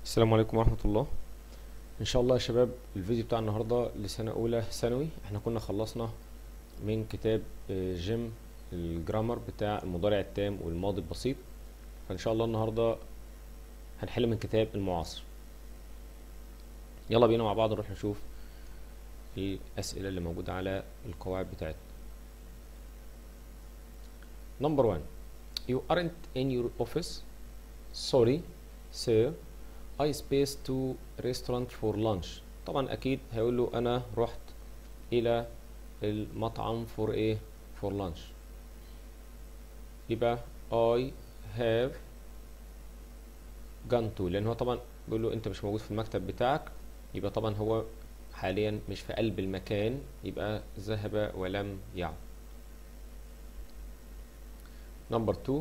السلام عليكم ورحمة الله ان شاء الله يا شباب الفيديو بتاع النهاردة لسنة اولى ثانوي احنا كنا خلصنا من كتاب آه، جيم الجرامر بتاع المضارع التام والماضي البسيط فان شاء الله النهاردة هنحل من كتاب المعاصر يلا بينا مع بعض نروح نشوف الاسئلة اللي موجودة على القواعد بتاعتنا Number one You aren't in your office Sorry sir I spaced to restaurant for lunch طبعا اكيد هيقول له انا رحت الى المطعم for ايه for lunch يبقى I have gone to لان هو طبعا بيقول له انت مش موجود في المكتب بتاعك يبقى طبعا هو حاليا مش في قلب المكان يبقى ذهب ولم يعد number two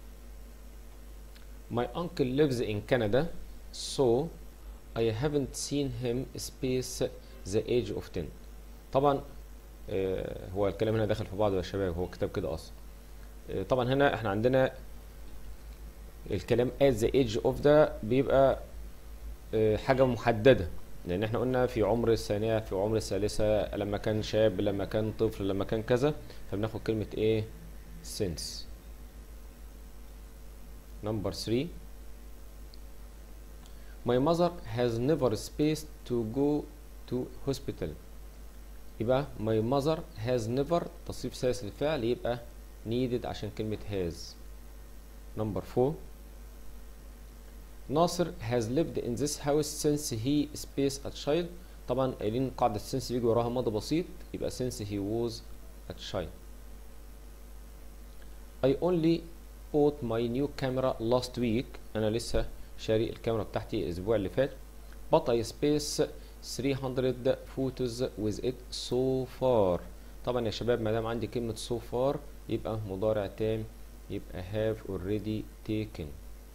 My uncle lives in Canada, so I haven't seen him space the age of 10. طبعا آه، هو الكلام هنا داخل في بعضه يا شباب هو كتاب كده اصلا آه، طبعا هنا احنا عندنا الكلام at the age of ده بيبقى آه، حاجة محددة لان احنا قلنا في عمر الثانية في عمر الثالثة لما كان شاب لما كان طفل لما كان كذا فبناخد كلمة ايه since Number three, my mother has never spaced to go to hospital. يبقى my mother has never تصريف ثالث للفعل يبقى needed عشان كلمة has. Number four, ناصر has lived in this house since he spaced a child. طبعا قايلين قاعدة since بيجي وراها ماضي بسيط يبقى since he was a child. I only bought my new camera last week انا لسه شاري الكاميرا بتاعتي الاسبوع اللي فات but I space 300 photos with it so far طبعا يا شباب ما دام عندي كلمة so far يبقى مضارع تام يبقى have already taken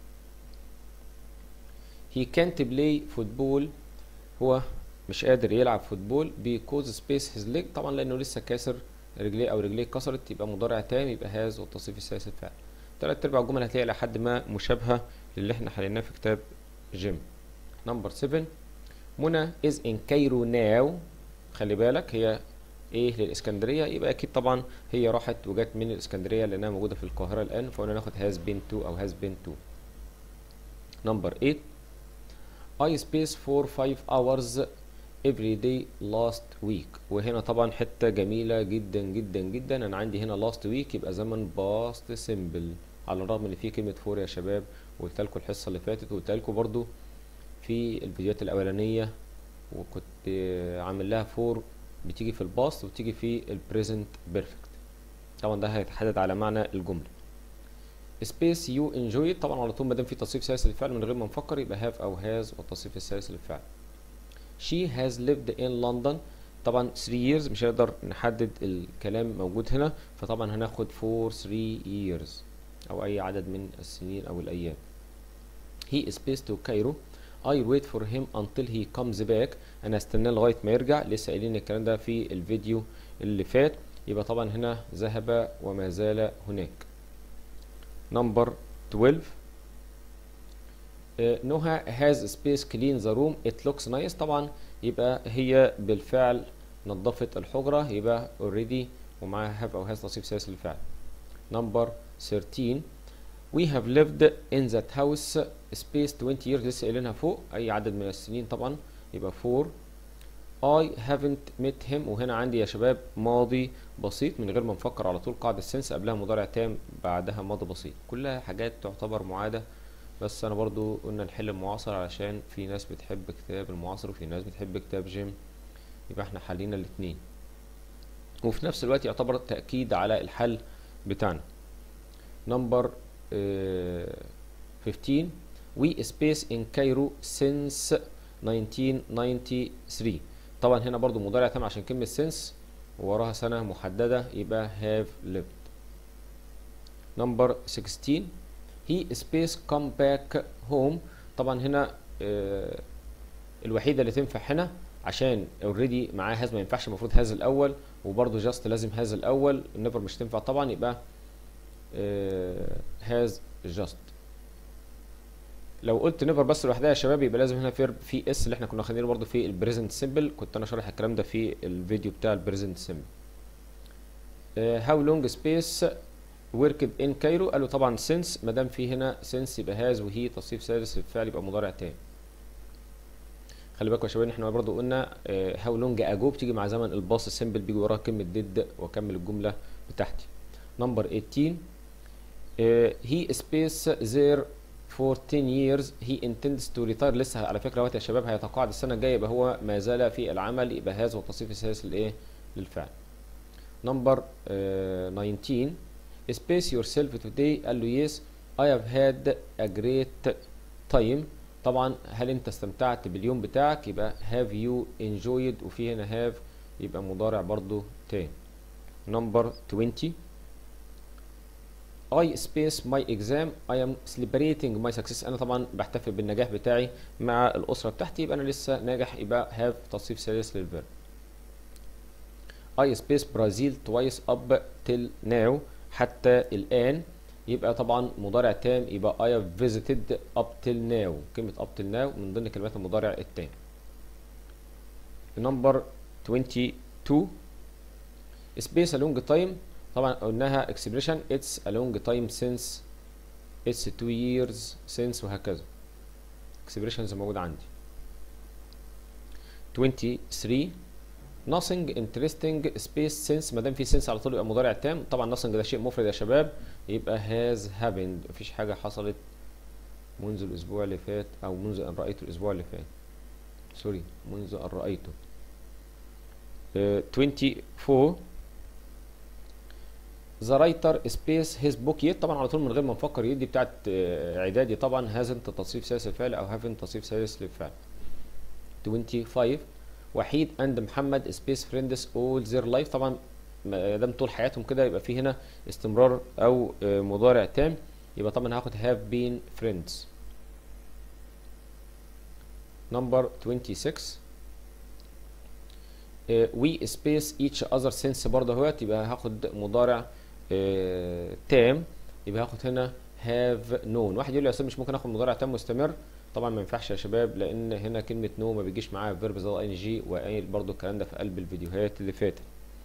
he can't play football هو مش قادر يلعب فوتبول because space his leg طبعا لانه لسه كاسر رجليه او رجليه اتكسرت يبقى مضارع تام يبقى has والتصريف الثالث الفعل تلات ارباع الجمل هتلاقي لحد ما مشابهة للي احنا حليناه في كتاب جيم نمبر 7 منى is in Cairo now خلي بالك هي ايه للاسكندرية يبقى اكيد طبعا هي راحت وجت من الاسكندرية لانها موجودة في القاهرة الان فقلنا ناخد has been to او has been to نمبر 8 I space for 5 hours every day last week وهنا طبعا حتة جميلة جدا جدا جدا انا عندي هنا last week يبقى زمن past simple على الرغم ان في كلمة فور يا شباب وقلت لكم الحصة اللي فاتت وقلت لكم برضو في الفيديوهات الاولانية وكنت عامل لها فور بتيجي في الباست وبتيجي في البريزنت بيرفكت طبعا ده هيتحدد على معنى الجملة سبيس يو انجوي طبعا على طول ما دام في تصريف ثالث للفعل من غير ما نفكر يبقى هاف او هاز والتصريف الثالث للفعل she has lived in London طبعا 3 years مش هنقدر نحدد الكلام موجود هنا فطبعا هناخد for 3 years او اي عدد من السنين او الايام he is based to Cairo I wait for him until he comes back انا استناه لغايه ما يرجع لسه قايلين الكلام ده في الفيديو اللي فات يبقى طبعا هنا ذهب وما زال هناك نمبر 12 نوها هاز سبيس كلين ذا روم ات لوكس نايس طبعا يبقى هي بالفعل نظفت الحجره يبقى اوريدي ومعاها هاف او هاز تصريف ثالث للفعل نمبر 13 we have lived in that house space 20 years لسه قايلينها فوق اي عدد من السنين طبعا يبقى 4 I haven't met him وهنا عندي يا شباب ماضي بسيط من غير ما نفكر على طول قاعدة سنس قبلها مضارع تام بعدها ماضي بسيط كلها حاجات تعتبر معادة بس انا برضو قلنا نحل المعاصر علشان في ناس بتحب كتاب المعاصر وفي ناس بتحب كتاب جيم يبقى احنا حلينا الاتنين وفي نفس الوقت يعتبر تأكيد على الحل بتاعنا نمبر 15 we space in Cairo since 1993 طبعا هنا برضو مضارع تام عشان كلمة since وراها سنة محددة يبقى have lived نمبر 16 he space come back home طبعا هنا آه الوحيدة اللي تنفع هنا عشان اوريدي معاه هاز ما ينفعش المفروض هاز الاول وبرضه جاست لازم هاز الاول النيفر مش تنفع طبعا يبقى هاز جاست لو قلت نيفر بس لوحدها يا شباب يبقى لازم هنا فيرب في اس اللي احنا كنا واخدينه برضو في البريزنت سيمبل كنت انا شارح الكلام ده في الفيديو بتاع البريزنت سيمبل هاو لونج سبيس وركد ان كايرو قالوا طبعا سينس ما دام في هنا سينس يبقى هاز وهي تصريف سادس للفعل يبقى مضارع تام خلي بالكم يا شباب احنا برضو قلنا هاو لونج اجو بتيجي مع زمن الباص السيمبل بيجي وراها كلمه ديد واكمل الجمله بتاعتي نمبر 18 هي سبيس زير for 10 years he intends to retire لسه على فكره وقت يا شباب هيتقاعد السنه الجايه يبقى هو ما زال في العمل يبقى هذا والتصريف السادس للايه للفعل نمبر 19 space yourself today قال له yes I have had a great time طبعا هل انت استمتعت باليوم بتاعك يبقى have you enjoyed وفي هنا have يبقى مضارع برضو تاني نمبر 20 I space my exam I am celebrating my success أنا طبعا بحتفل بالنجاح بتاعي مع الأسرة بتاعتي يبقى أنا لسه ناجح يبقى have تصريف ثالث للفيرب I space Brazil twice up till now حتى الآن يبقى طبعا مضارع تام يبقى I have visited up till now كلمة up till now من ضمن كلمات المضارع التام نمبر 22 space a long time طبعا قلناها expression it's a long time since it's two years since وهكذا expressions موجودة عندي 23 nothing interesting space since ما دام في since على طول يبقى مضارع تام طبعا nothing ده شيء مفرد يا شباب يبقى has happened مفيش حاجة حصلت منذ الأسبوع اللي فات أو منذ أن رأيته الأسبوع اللي فات سوري منذ أن رأيته uh, 24 ذا رايتر سبيس هيز بوك يت طبعا على طول من غير ما نفكر يدي بتاعت اعدادي طبعا هازنت تصريف ثالث للفعل او هافنت تصريف ثالث للفعل 25 وحيد اند محمد سبيس فريندز اول زير لايف طبعا ما دام طول حياتهم كده يبقى في هنا استمرار او مضارع تام يبقى طبعا هاخد هاف بين فريندز نمبر 26 وي سبيس ايتش اذر سنس برضه اهوت يبقى هاخد مضارع آه تام يبقى هاخد هنا هاف نون واحد يقول لي يا استاذ مش ممكن اخد مضارع تام مستمر طبعا ما ينفعش يا شباب لان هنا كلمه نو ما بيجيش معاها فيرب زي ان جي وقايل برضو الكلام ده في قلب الفيديوهات اللي فاتت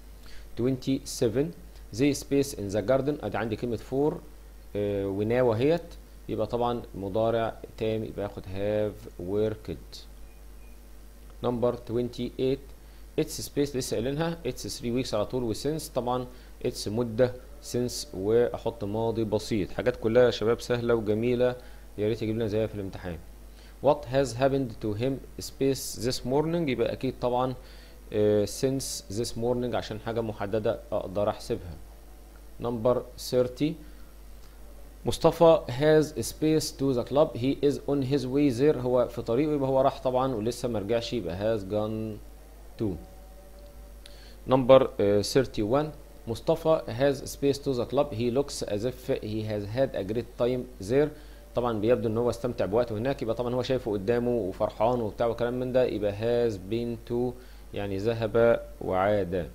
27 زي سبيس ان ذا جاردن ادي عندي كلمه فور آه وناو اهيت يبقى طبعا مضارع تام يبقى ياخد هاف وركد نمبر 28 اتس سبيس لسه قايلينها اتس 3 ويكس على طول وسنس طبعا اتس مده سنس واحط ماضي بسيط حاجات كلها يا شباب سهله وجميله يا ريت يجيب لنا زيها في الامتحان what has happened to him space this morning يبقى اكيد طبعا uh, since this morning عشان حاجه محدده اقدر احسبها نمبر 30 مصطفى has space to the club he is on his way there هو في طريقه يبقى هو راح طبعا ولسه ما رجعش يبقى has gone to number uh, 31 مصطفى has space to the club he looks as if he has had a great time there طبعا بيبدو ان هو استمتع بوقته هناك يبقى طبعا هو شايفه قدامه وفرحان وبتاع وكلام من ده يبقى has been to يعني ذهب وعاد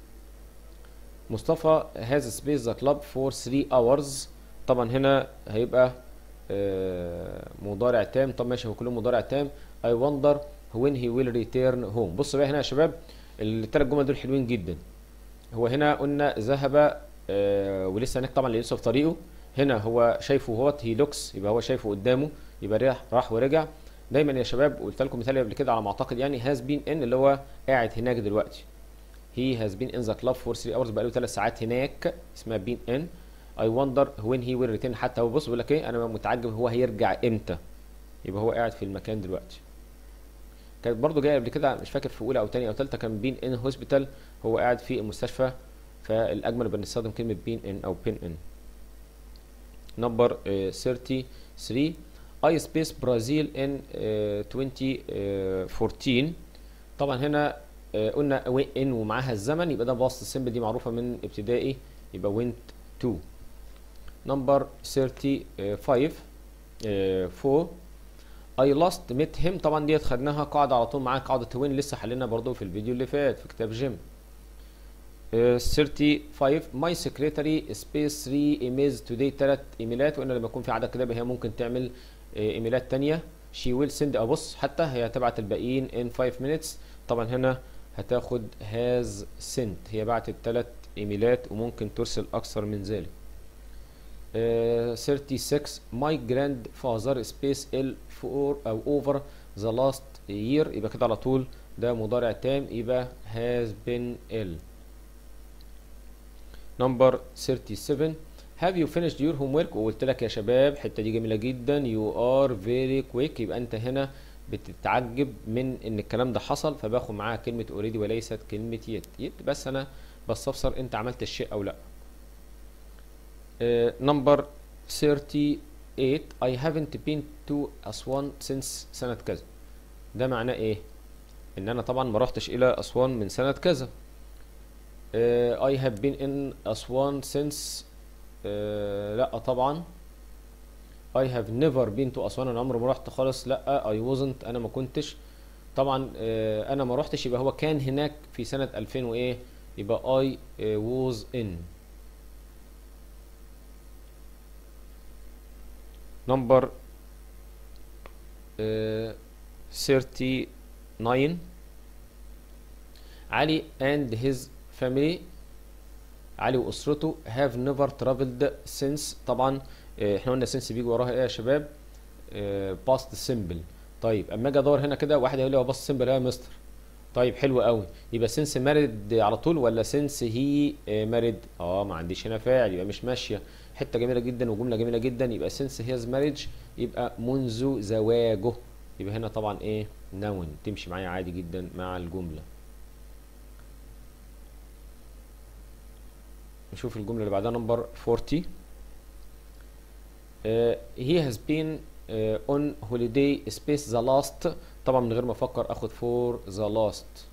مصطفى has space the club for 3 hours طبعا هنا هيبقى آه مضارع تام طب ماشي هو كله مضارع تام I wonder when he will return home بص بقى هنا يا شباب الثلاث جمل دول حلوين جدا هو هنا قلنا ذهب آه ولسه هناك طبعا لسه في طريقه هنا هو شايفه هوت هي لوكس يبقى هو شايفه قدامه يبقى راح راح ورجع دايما يا شباب قلت لكم مثال قبل كده على ما اعتقد يعني هاز بين ان اللي هو قاعد هناك دلوقتي هي هاز بين ان ذا كلاب فور 3 اورز بقى له 3 ساعات هناك اسمها بين ان اي وندر وين هي ويل ريتين حتى هو بص بيقول لك ايه انا متعجب هو هيرجع امتى يبقى هو قاعد في المكان دلوقتي كانت برضو جايه قبل كده مش فاكر في اولى او ثانيه او ثالثه كان بين ان هوسبيتال هو قاعد في المستشفى فالاجمل بنستخدم كلمه بين ان او بين ان نمبر 33 اي سبيس برازيل ان 2014 طبعا هنا uh, قلنا ان ومعاها الزمن يبقى ده باست سيمبل دي معروفه من ابتدائي يبقى وينت تو نمبر 35 4 اي لاست ميت هيم طبعا ديت خدناها قاعده على طول معاها قاعده وين لسه حلينا برضو في الفيديو اللي فات في كتاب جيم 35 ماي سكرتري سبيس 3 ايميلز توداي ثلاث ايميلات وقلنا لما يكون في عدد كده هي ممكن تعمل ايميلات تانية she will send ابص حتى هي هتبعت الباقيين in 5 minutes طبعا هنا هتاخد has sent هي بعتت ثلاث ايميلات وممكن ترسل اكثر من ذلك Uh, 36 my grandfather space L for او over the last year يبقى كده على طول ده مضارع تام يبقى has been L number 37 have you finished your homework وقلت لك يا شباب الحته دي جميله جدا you are very quick يبقى انت هنا بتتعجب من ان الكلام ده حصل فباخد معاها كلمه already وليست كلمه yet yet بس انا بستفسر انت عملت الشيء او لا نمبر 38 I haven't been to أسوان since سنة كذا ده معناه ايه ان انا طبعا ما رحتش الى أسوان من سنة كذا uh, I have been in أسوان since uh, لا طبعا I have never been to أسوان انا عمري ما رحت خالص لا I wasn't انا ما كنتش طبعا uh, انا ما رحتش يبقى هو كان هناك في سنة 2000 وايه يبقى I uh, was in number uh, 39 علي and his family علي واسرته have never traveled since طبعا آه، احنا قلنا since بيجي وراها ايه يا شباب آه، past simple طيب اما اجي ادور هنا كده واحد هيقول لي هو past simple ايه يا مستر طيب حلو قوي يبقى since married على طول ولا since he آه، married اه ما عنديش هنا فاعل يبقى مش ماشيه حته جميله جدا وجمله جميله جدا يبقى since his marriage يبقى منذ زواجه يبقى هنا طبعا ايه noun تمشي معايا عادي جدا مع الجمله نشوف الجمله اللي بعدها نمبر 40 Uh, he has been uh, on holiday space the last طبعا من غير ما افكر اخد for the last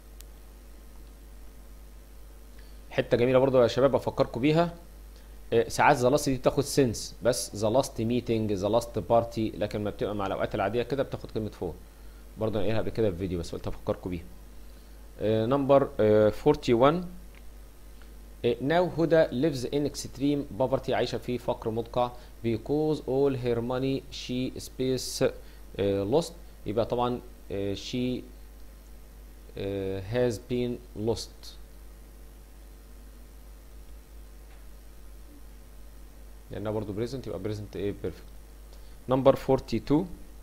حته جميله برضو يا شباب افكركم بيها uh, ساعات the last دي بتاخد since بس the last meeting the last party لكن ما بتبقى مع الاوقات العاديه كده بتاخد كلمه for برضو انا قايلها قبل كده في فيديو بس قلت افكركم بيها نمبر 41 now هدى lives in extreme poverty عايشة في فقر مدقع because all her money she space uh, lost يبقى طبعا uh, she uh, has been lost لأنها برضو present يبقى present ايه perfect number 42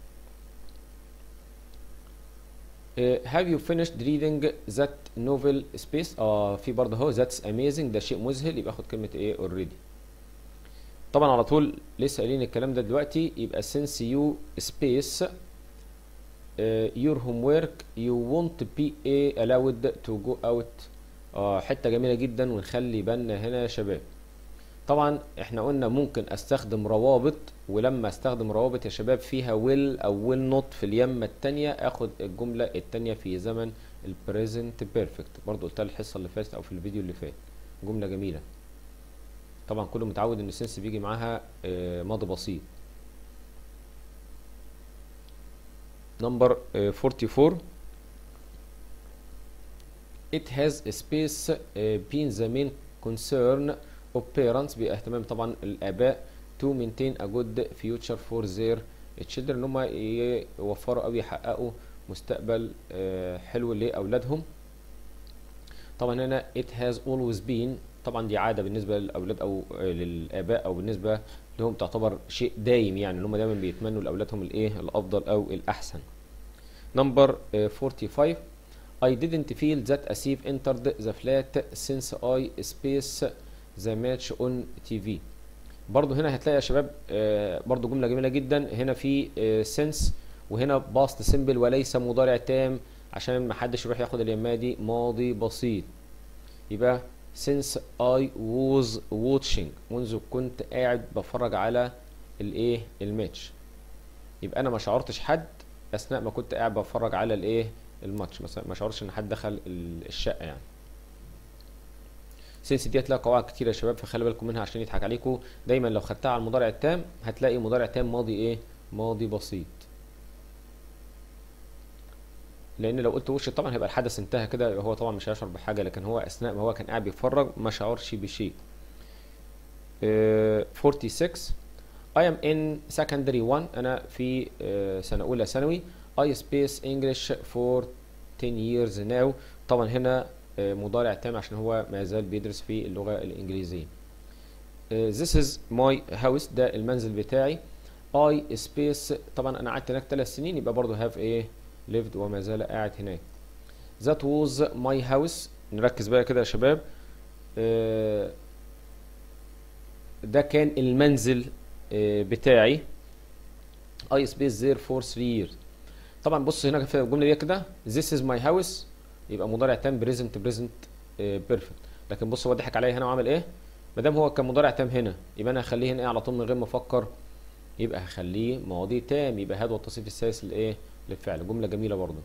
Uh, have you finished reading that novel space اه في برضه اهو that's amazing ده شيء مذهل يبقى اخد كلمه ايه already طبعا على طول لسه قايلين الكلام ده دلوقتي يبقى since you space uh, your homework you won't be a allowed to go out اه حته جميله جدا ونخلي بالنا هنا يا شباب طبعا احنا قلنا ممكن استخدم روابط ولما استخدم روابط يا شباب فيها will او will not في اليمة التانية اخد الجملة التانية في زمن البريزنت بيرفكت برضو قلتها الحصة اللي فاتت او في الفيديو اللي فات جملة جميلة طبعا كله متعود ان السنس بيجي معاها آه، ماضي بسيط نمبر 44 it has a space uh, been the main concern of parents باهتمام طبعا الاباء to maintain a good future for their children ان هم يوفروا او يحققوا مستقبل آه، حلو لاولادهم طبعا هنا it has always been طبعا دي عاده بالنسبه للاولاد او آه، للاباء او بالنسبه لهم تعتبر شيء دايم يعني ان هم دايما بيتمنوا لاولادهم الايه الافضل او الاحسن نمبر 45 I didn't feel that Asif entered the flat since I spaced the match on TV برضو هنا هتلاقي يا شباب آه، برضو جملة جميلة جدا هنا في آه، since وهنا past simple وليس مضارع تام عشان ما حدش يروح ياخد اليمة دي ماضي بسيط يبقى since I was watching منذ كنت قاعد بتفرج على الايه الماتش يبقى انا ما شعرتش حد اثناء ما كنت قاعد بتفرج على الايه الماتش مثلا ما شعرتش ان حد دخل ال- الشقه يعني سينس دي هتلاقي قواعد كتير يا شباب فخلي بالكم منها عشان يضحك عليكم دايما لو خدتها على المضارع التام هتلاقي مضارع تام ماضي ايه ماضي بسيط لان لو قلت وش طبعا هيبقى الحدث انتهى كده هو طبعا مش هيشعر بحاجه لكن هو اثناء ما هو كان قاعد بيتفرج ما شعرش بشيء آه، 46 I am in secondary 1 انا في آه، سنه اولى ثانوي I space English for 10 years now طبعا هنا آه، مضارع تام عشان هو ما زال بيدرس في اللغه الانجليزيه آه، This is my house ده المنزل بتاعي I space طبعا انا قعدت هناك ثلاث سنين يبقى برضه have ايه lived وما زال قاعد هناك That was my house نركز بقى كده يا شباب آه، ده كان المنزل آه، بتاعي I spaced there for 3 years طبعا بص هنا في الجمله دي كده This is my house يبقى مضارع تام present present آه، perfect لكن بص هو ضحك عليا هنا وعمل ايه ما دام هو كان مضارع تام هنا يبقى انا هخليه هنا ايه على طول من غير ما افكر يبقى هخليه ماضي تام يبقى هذا هو التصريف السادس لايه للفعل جمله جميله برضه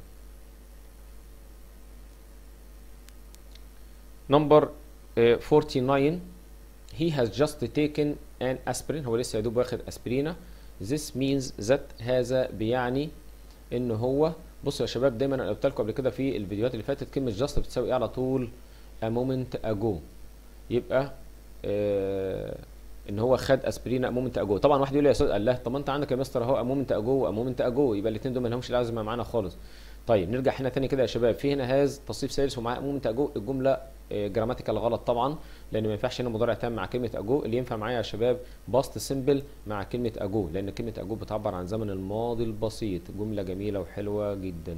نمبر 49 he has just taken an aspirin هو لسه يا دوب واخد اسبرينة this means that هذا بيعني ان هو بصوا يا شباب دايما انا قلت لكم قبل كده في الفيديوهات اللي فاتت كلمة just بتساوي ايه على طول a moment ago يبقى آه ان هو خد اسبرين امومنت اجو طبعا واحد يقول لي يا استاذ قال له طب ما انت عندك يا مستر اهو امومنت اجو وامومنت اجو يبقى الاثنين دول ما لهمش لازمه معانا خالص طيب نرجع هنا تاني كده يا شباب في هنا هاز تصريف ثالث ومعاه امومنت اجو الجمله جراماتيكال غلط طبعا لان ما ينفعش هنا مضارع تام مع كلمه اجو اللي ينفع معايا يا شباب باست سيمبل مع كلمه اجو لان كلمه اجو بتعبر عن زمن الماضي البسيط جمله جميله وحلوه جدا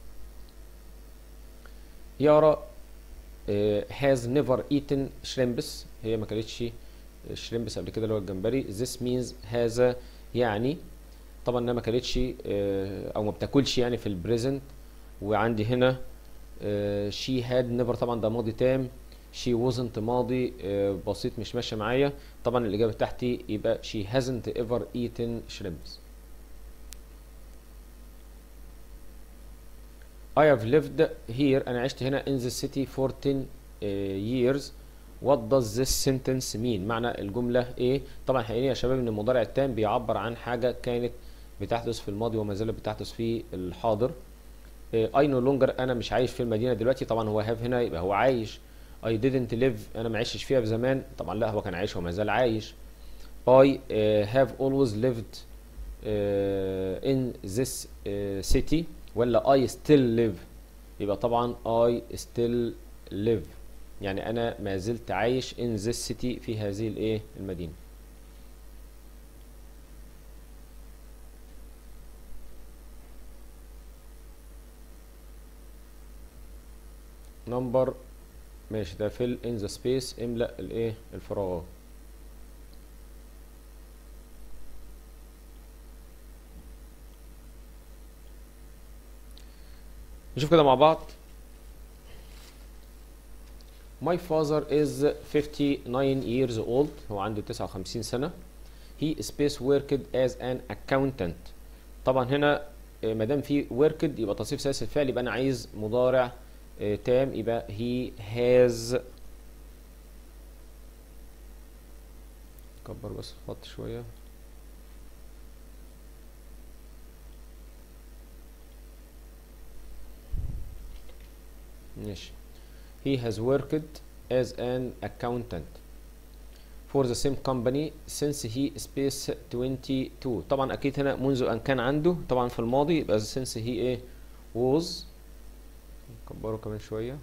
يارا هاز نيفر ايتن شريمبس هي ما كانتش شريمبس قبل كده اللي هو الجمبري this means هذا يعني طبعا انها ما كانتش آه، او ما بتاكلش يعني في البريزنت وعندي هنا آه، she had never طبعا ده ماضي تام she wasn't ماضي آه، بسيط مش ماشي معايا طبعا الاجابه بتاعتي يبقى she hasn't ever eaten shrimps I have lived here انا عشت هنا in the city for 10 آه، years What does this sentence mean؟ معنى الجملة ايه؟ طبعا حقيقي يا شباب ان المضارع التام بيعبر عن حاجة كانت بتحدث في الماضي وما زالت بتحدث في الحاضر. إيه I no longer انا مش عايش في المدينة دلوقتي طبعا هو have هنا يبقى هو عايش. I didn't live انا ما عشتش فيها في زمان طبعا لا هو كان عايش وما زال عايش. I uh, have always lived uh, in this uh, city ولا I still live يبقى طبعا I still live يعني انا ما زلت عايش in this city في هذه الايه المدينه نمبر ماشي ده fill in the space املأ الايه الفراغات نشوف كده مع بعض My father is 59 years old هو عنده 59 سنة He space worked as an accountant طبعا هنا آه، ما دام في worked يبقى تصريف ثالث الفعل يبقى أنا عايز مضارع آه، تام يبقى he has كبر بس الخط شوية ماشي He has worked as an accountant for the same company since he space 22 طبعا اكيد هنا منذ ان كان عنده طبعا في الماضي يبقى since he ايه was نكبره كمان شوية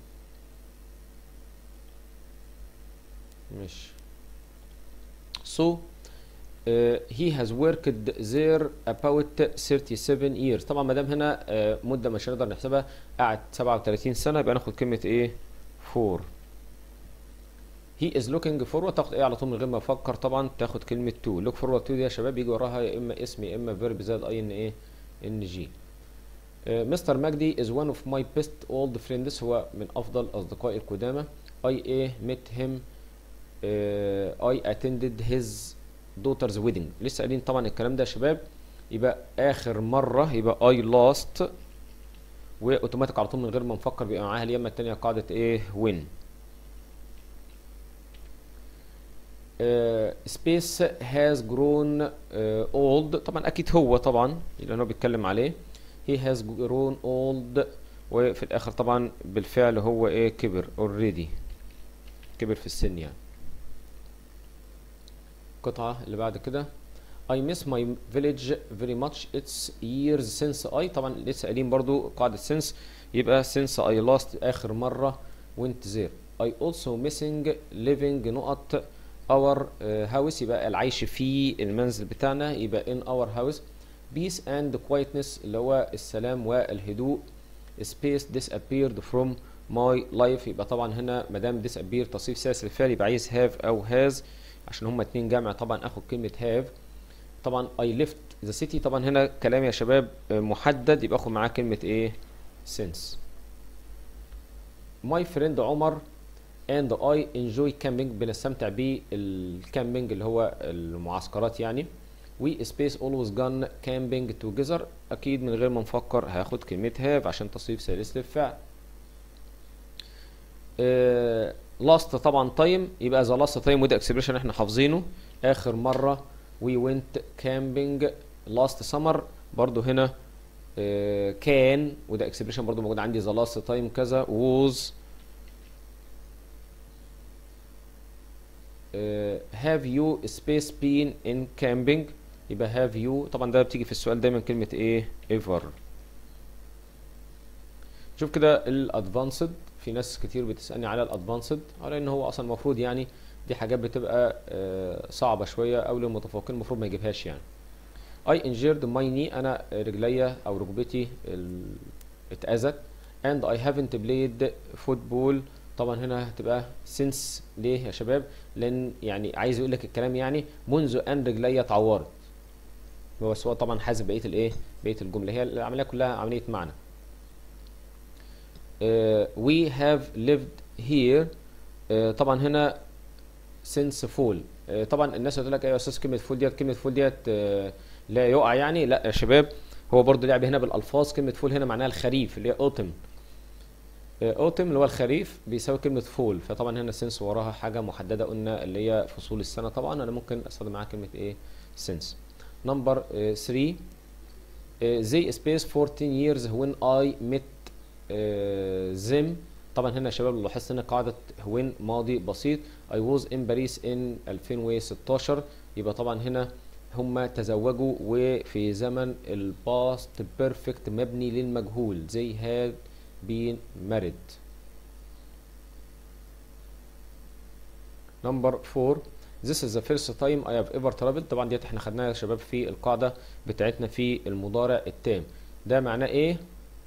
ماشي so uh, he has worked there about 37 years طبعا ما دام هنا uh, مدة مش هنقدر نحسبها قعد 37 سنة يبقى ناخد كلمة ايه for he is looking forward تاخد ايه على طول من غير ما افكر طبعا تاخد كلمة to look forward to دي يا شباب يجي وراها يا اما اسم يا اما verb زائد اي ان ايه ان جي مستر مجدي is one of my best old friends هو من افضل اصدقائي القدامى I ايه met him uh, I attended his daughter's wedding لسه قايلين طبعا الكلام ده يا شباب يبقى اخر مرة يبقى I lost واوتوماتيك على طول من غير ما نفكر بيبقى معاها اليمة التانية قاعدة ايه when سبيس هاز جرون اولد طبعا اكيد هو طبعا لان هو بيتكلم عليه هي هاز جرون اولد وفي الاخر طبعا بالفعل هو ايه كبر اوريدي كبر في السن يعني القطعة اللي بعد كده I miss my village very much it's years since I طبعا لسه قايلين برضو قاعدة since يبقى since I last آخر مرة went there I also missing living نقط our uh, house يبقى العيش في المنزل بتاعنا يبقى in our house peace and quietness اللي هو السلام والهدوء space disappeared from my life يبقى طبعا هنا ما دام disappear تصريف ثالث للفعل يبقى عايز have او has عشان هما اتنين جمع طبعا اخد كلمة have طبعا I left the city طبعا هنا كلام يا شباب محدد يبقى اخد معاه كلمة ايه since my friend عمر and I enjoy camping بنستمتع بالكامبينج اللي هو المعسكرات يعني we space always gone camping together اكيد من غير ما نفكر هاخد كلمة have عشان تصريف ثالث للفعل آه last طبعا time يبقى the last time وده expression احنا حافظينه اخر مرة we went camping last summer برضو هنا آه كان وده expression برضو موجود عندي the last time كذا was آه have you space been in camping يبقى have you طبعا ده بتيجي في السؤال دايما كلمة ايه ever شوف كده الادفانسد في ناس كتير بتسألني على الادفانسد على ان هو اصلا المفروض يعني دي حاجات بتبقى آه صعبة شوية او للمتفوقين المفروض ما يجيبهاش يعني I injured my knee انا رجليا او ركبتي اتأذت and I haven't played football طبعا هنا هتبقى since ليه يا شباب لان يعني عايز يقول لك الكلام يعني منذ ان رجليا اتعورت هو سواء طبعا حاسب بقيه الايه بقيه الجمله هي العمليه كلها عمليه معنى uh, we have lived here uh, طبعا هنا since fall uh, طبعا الناس هتقول لك ايوه يا استاذ كلمه فول ديت كلمه فول ديت uh, لا يقع يعني لا يا شباب هو برضو لعب هنا بالالفاظ كلمه فول هنا معناها الخريف اللي هي اوتم اوتم اللي هو الخريف بيساوي كلمه فول فطبعا هنا سنس وراها حاجه محدده قلنا اللي هي فصول السنه طبعا انا ممكن استخدم معاها كلمه ايه سنس نمبر 3 زي سبيس 14 years when I met uh, them طبعا هنا يا شباب لاحظت ان قاعده when ماضي بسيط I was in Paris in 2016 يبقى طبعا هنا هم تزوجوا وفي زمن الباست بيرفكت مبني للمجهول they had been married number 4 this is the first time I have ever traveled طبعا ديت احنا خدناها يا شباب في القاعدة بتاعتنا في المضارع التام ده معناه ايه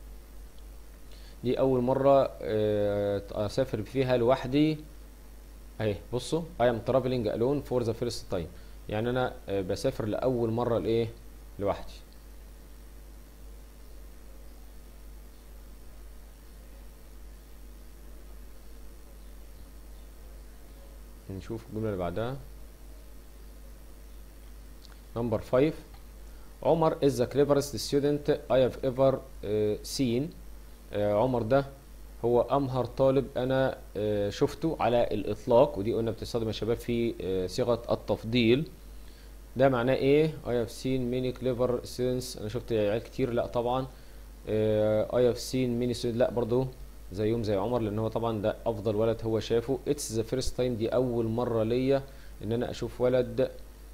دي اول مرة اه اسافر فيها لوحدي اهي بصوا I am traveling alone for the first time يعني انا اه بسافر لاول مرة لايه لوحدي نشوف الجملة اللي بعدها نمبر 5 عمر is the cleverest student I have ever uh, seen uh, عمر ده هو أمهر طالب أنا uh, شفته على الإطلاق ودي قلنا بتستخدم يا شباب في uh, صيغة التفضيل ده معناه إيه I have seen many clever students أنا شفت عيال كتير لأ طبعا uh, I have seen many students لأ برضو زيهم زي عمر لان هو طبعا ده افضل ولد هو شافه اتس ذا فيرست تايم دي اول مره ليا ان انا اشوف ولد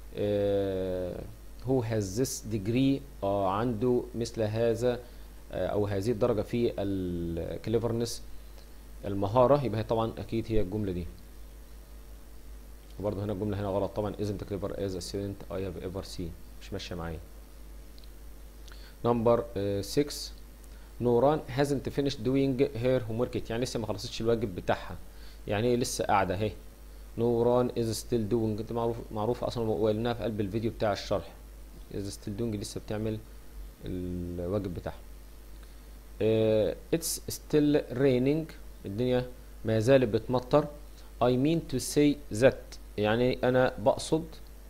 هو هاز ذس ديجري عنده مثل هذا آه او هذه الدرجه في الكليفرنس المهاره يبقى هي طبعا اكيد هي الجمله دي وبرضه هنا الجمله هنا غلط طبعا isn't clever as a student I have ever seen مش ماشيه معايا نمبر 6 نوران hasn't finished doing her homework يعني لسه ما خلصتش الواجب بتاعها يعني ايه لسه قاعده اهي نوران is still doing انت معروف معروفه اصلا وقلناها في قلب الفيديو بتاع الشرح is still doing لسه بتعمل الواجب بتاعها uh, it's still raining الدنيا ما زالت بتمطر I mean to say that يعني انا بقصد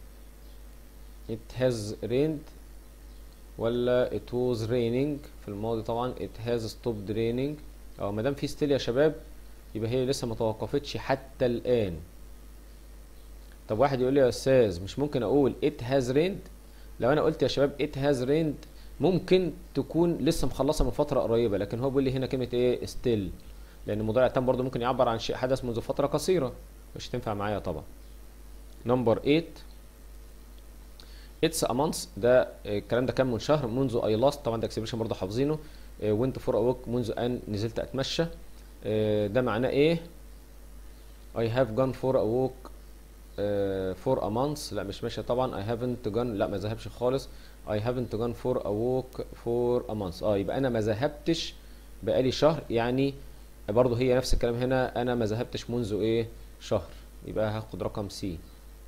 it has rained ولا it was raining في الماضي طبعا it has stopped raining اه ما دام في ستيل يا شباب يبقى هي لسه ما توقفتش حتى الان طب واحد يقول لي يا استاذ مش ممكن اقول it has rained لو انا قلت يا شباب it has rained ممكن تكون لسه مخلصه من فتره قريبه لكن هو بيقول لي هنا كلمه ايه still لان المضارع التام برضه ممكن يعبر عن شيء حدث منذ فتره قصيره مش تنفع معايا طبعا نمبر 8 اتس ا مانث ده آه، الكلام ده كان من شهر منذ اي لاست طبعا ده اكسبريشن برضه حافظينه وانت فور اوك منذ ان نزلت اتمشى آه، ده معناه ايه I have gone for a walk uh, for a month لا مش ماشي طبعا I haven't gone لا ما ذهبش خالص I haven't gone for a walk for a month اه يبقى انا ما ذهبتش بقالي شهر يعني برضه هي نفس الكلام هنا انا ما ذهبتش منذ ايه شهر يبقى هاخد رقم سي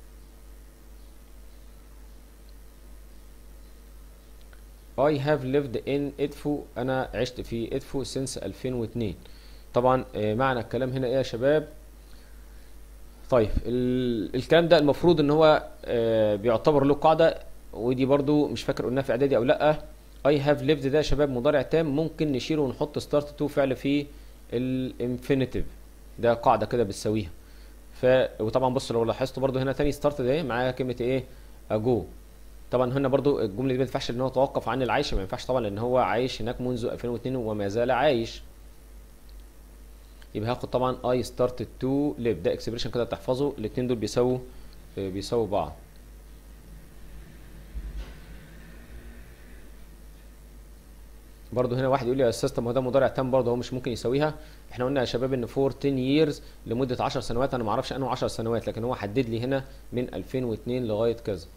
I have lived in إدفو أنا عشت في إدفو since 2002 طبعا آه، معنى الكلام هنا إيه يا شباب طيب ال- الكلام ده المفروض ان هو آه، بيعتبر له قاعده ودي برضو مش فاكر قلناها في اعدادي او لا I have lived ده يا شباب مضارع تام ممكن نشيله ونحط start to فعل في الانفينيتيف ده قاعده كده بتساويها ف وطبعا بص لو لاحظتوا برضو هنا تاني start ده معاها كلمه ايه ago طبعا هنا برضو الجمله دي ما ينفعش ان هو توقف عن العيش ما ينفعش طبعا لان هو عايش هناك منذ 2002 وما زال عايش يبقى هاخد طبعا I started to live ده اكسبريشن كده تحفظه الاتنين دول بيساووا آه، بيساووا بعض برضه هنا واحد يقول لي يا استاذ طب ما هو ده مضارع تام برضه هو مش ممكن يساويها احنا قلنا يا شباب ان فور 10 years لمده 10 سنوات انا ما اعرفش انه 10 سنوات لكن هو حدد لي هنا من 2002 لغايه كذا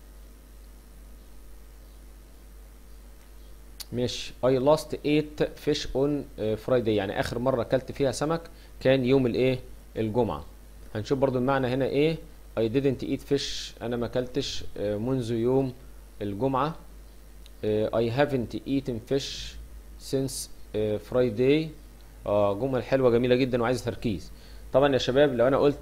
ماشي I lost ate fish on uh, Friday يعني آخر مرة أكلت فيها سمك كان يوم الإيه؟ الجمعة. هنشوف برضو المعنى هنا إيه؟ I didn't eat fish أنا ما أكلتش uh, منذ يوم الجمعة. Uh, I haven't eaten fish since uh, Friday. آه جمل حلوة جميلة جدا وعايزة تركيز. طبعا يا شباب لو أنا قلت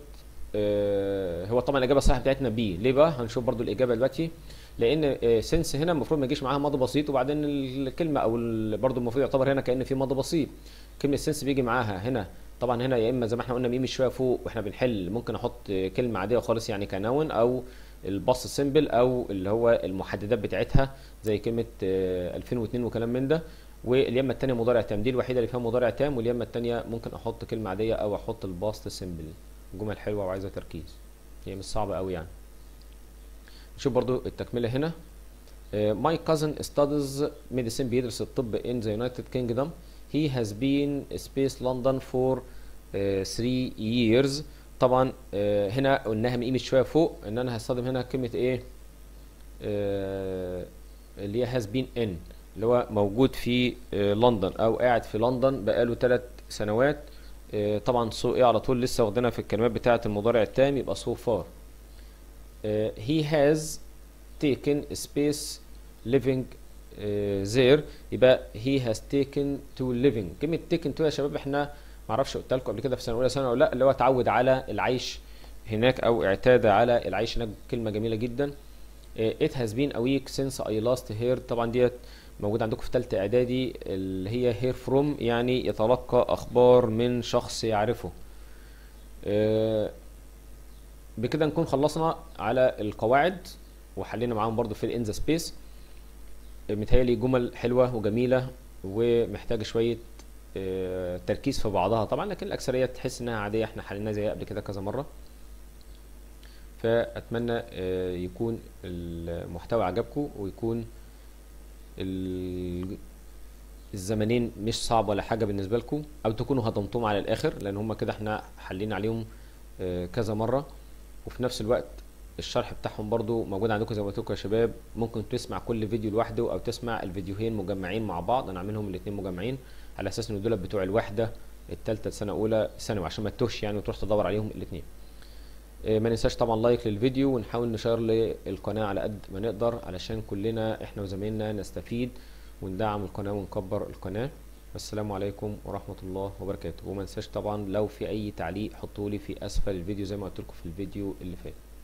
آه هو طبعا الإجابة الصحيحة بتاعتنا بي، ليه بقى؟ هنشوف برضو الإجابة دلوقتي. لان سنس هنا المفروض ما يجيش معاها ماضي بسيط وبعدين الكلمه او ال- برضو المفروض يعتبر هنا كان في ماضي بسيط كلمه سنس بيجي معاها هنا طبعا هنا يا اما زي ما احنا قلنا ميمي شويه فوق واحنا بنحل ممكن احط كلمه عاديه خالص يعني كنون او الباص سيمبل او اللي هو المحددات بتاعتها زي كلمه آه، 2002 وكلام من ده واليمه الثانيه مضارع تام دي الوحيده اللي فيها مضارع تام واليمه الثانيه ممكن احط كلمه عاديه او احط الباست سيمبل جمل حلوه وعايزه تركيز هي مش صعبه قوي يعني نشوف برضو التكملة هنا ماي كازن studies medicine بيدرس الطب in the United Kingdom he has been space London for uh, three years طبعا آه، هنا قلناها من قيمة شوية فوق ان انا هستخدم هنا كلمة ايه آه، اللي هي has been in اللي هو موجود في آه، لندن او قاعد في لندن بقاله ثلاث سنوات آه، طبعا سو ايه على طول لسه واخدينها في الكلمات بتاعة المضارع التام يبقى so far uh, he has taken space living uh, there يبقى he has taken to living كلمة taken to يا شباب احنا معرفش قلت لكم قبل كده في سنة أولى سنة ولا لأ اللي هو اتعود على العيش هناك أو اعتاد على العيش هناك كلمة جميلة جدا uh, it has been a week since I last heard طبعا ديت موجودة عندكم في تالتة إعدادي اللي هي hear from يعني يتلقى أخبار من شخص يعرفه uh, بكده نكون خلصنا على القواعد وحلينا معاهم برضو في الان ذا سبيس متهيألي جمل حلوة وجميلة ومحتاجة شوية آه، تركيز في بعضها طبعا لكن الأكثرية تحس إنها عادية احنا حليناها زيها قبل كده كذا مرة فأتمنى آه، يكون المحتوى عجبكم ويكون ال- الزمنين مش صعب ولا حاجة بالنسبة لكم أو تكونوا هضمتهم على الآخر لأن هما كده احنا حلينا عليهم آه، كذا مرة وفي نفس الوقت الشرح بتاعهم برضو موجود عندكم زي ما قلت لكم يا شباب ممكن تسمع كل فيديو لوحده او تسمع الفيديوهين مجمعين مع بعض انا عاملهم الاثنين مجمعين على اساس ان دول بتوع الوحده الثالثه سنه اولى ثانوي عشان ما تتوهش يعني وتروح تدور عليهم الاثنين ما ننساش طبعا لايك للفيديو ونحاول نشير للقناه على قد ما نقدر علشان كلنا احنا وزمايلنا نستفيد وندعم القناه ونكبر القناه السلام عليكم ورحمة الله وبركاته وما ننساش طبعا لو في اي تعليق حطولي في اسفل الفيديو زي ما قلت لكم في الفيديو اللي فات